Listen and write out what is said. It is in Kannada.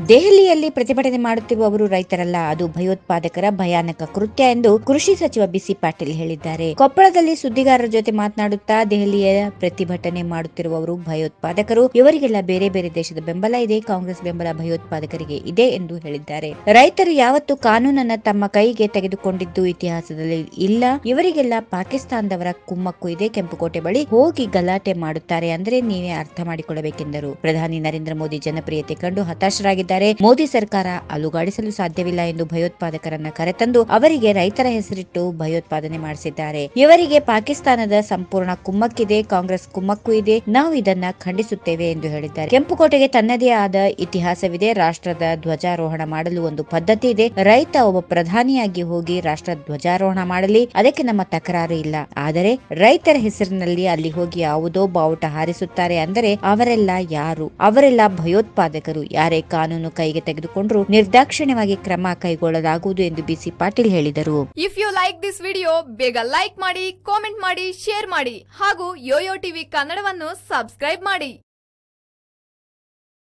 ದೆಹಲಿಯಲ್ಲಿ ಪ್ರತಿಭಟನೆ ಮಾಡುತ್ತಿರುವವರು ರೈತರಲ್ಲ ಅದು ಭಯೋತ್ಪಾದಕರ ಭಯಾನಕ ಕೃತ್ಯ ಎಂದು ಕೃಷಿ ಸಚಿವ ಬಿಸಿ ಪಾಟೀಲ್ ಹೇಳಿದ್ದಾರೆ ಕೊಪ್ಪಳದಲ್ಲಿ ಸುದ್ದಿಗಾರರ ಜೊತೆ ಮಾತನಾಡುತ್ತಾ ದೆಹಲಿಯ ಪ್ರತಿಭಟನೆ ಮಾಡುತ್ತಿರುವವರು ಭಯೋತ್ಪಾದಕರು ಇವರಿಗೆಲ್ಲ ಬೇರೆ ಬೇರೆ ದೇಶದ ಬೆಂಬಲ ಇದೆ ಕಾಂಗ್ರೆಸ್ ಬೆಂಬಲ ಭಯೋತ್ಪಾದಕರಿಗೆ ಇದೆ ಎಂದು ಹೇಳಿದ್ದಾರೆ ರೈತರು ಯಾವತ್ತು ಕಾನೂನನ್ನ ತಮ್ಮ ಕೈಗೆ ತೆಗೆದುಕೊಂಡಿದ್ದು ಇತಿಹಾಸದಲ್ಲಿ ಇಲ್ಲ ಇವರಿಗೆಲ್ಲ ಪಾಕಿಸ್ತಾನದವರ ಕುಮ್ಮಕ್ಕು ಇದೆ ಕೆಂಪುಕೋಟೆ ಬಳಿ ಹೋಗಿ ಗಲಾಟೆ ಮಾಡುತ್ತಾರೆ ಅಂದ್ರೆ ನೀವೇ ಅರ್ಥ ಮಾಡಿಕೊಳ್ಳಬೇಕೆಂದರು ಪ್ರಧಾನಿ ನರೇಂದ್ರ ಮೋದಿ ಜನಪ್ರಿಯತೆ ಕಂಡು ಹತಾಶರಾಗಿದ್ದಾರೆ ಮೋದಿ ಸರ್ಕಾರ ಅಲುಗಾಡಿಸಲು ಸಾಧ್ಯವಿಲ್ಲ ಎಂದು ಭಯೋತ್ಪಾದಕರನ್ನ ಕರೆತಂದು ಅವರಿಗೆ ರೈತರ ಹೆಸರಿಟ್ಟು ಭಯೋತ್ಪಾದನೆ ಮಾಡಿಸಿದ್ದಾರೆ ಇವರಿಗೆ ಪಾಕಿಸ್ತಾನದ ಸಂಪೂರ್ಣ ಕುಮ್ಮಕ್ಕಿದೆ ಕಾಂಗ್ರೆಸ್ ಕುಮ್ಮಕ್ಕು ಇದೆ ನಾವು ಇದನ್ನ ಖಂಡಿಸುತ್ತೇವೆ ಎಂದು ಹೇಳಿದ್ದಾರೆ ಕೆಂಪುಕೋಟೆಗೆ ತನ್ನದೇ ಆದ ಇತಿಹಾಸವಿದೆ ರಾಷ್ಟ್ರದ ಧ್ವಜಾರೋಹಣ ಮಾಡಲು ಒಂದು ಪದ್ಧತಿ ಇದೆ ರೈತ ಒಬ್ಬ ಪ್ರಧಾನಿಯಾಗಿ ಹೋಗಿ ರಾಷ್ಟ್ರ ಧ್ವಜಾರೋಹಣ ಮಾಡಲಿ ಅದಕ್ಕೆ ನಮ್ಮ ತಕರಾರು ಇಲ್ಲ ಆದರೆ ರೈತರ ಹೆಸರಿನಲ್ಲಿ ಅಲ್ಲಿ ಹೋಗಿ ಯಾವುದೋ ಬಾವುಟ ಹಾರಿಸುತ್ತಾರೆ ಅಂದರೆ ಅವರೆಲ್ಲ ಯಾರು ಅವರೆಲ್ಲ ಭಯೋತ್ಪಾದಕರು ಯಾರೇ ಕಾನೂನು ಕೈಗೆ ತೆಗೆದುಕೊಂಡ್ರು ನಿರ್ದಾಕ್ಷಿಣ್ಯವಾಗಿ ಕ್ರಮ ಕೈಗೊಳ್ಳಲಾಗುವುದು ಎಂದು ಬಿಸಿ ಪಾಟೀಲ್ ಹೇಳಿದರು if you like this video ಬೇಗ ಲೈಕ್ ಮಾಡಿ ಕಾಮೆಂಟ್ ಮಾಡಿ ಶೇರ್ ಮಾಡಿ ಹಾಗೂ ಯೋಯೋ ಟಿವಿ ಕನ್ನಡವನ್ನು ಸಬ್ಸ್ಕ್ರೈಬ್ ಮಾಡಿ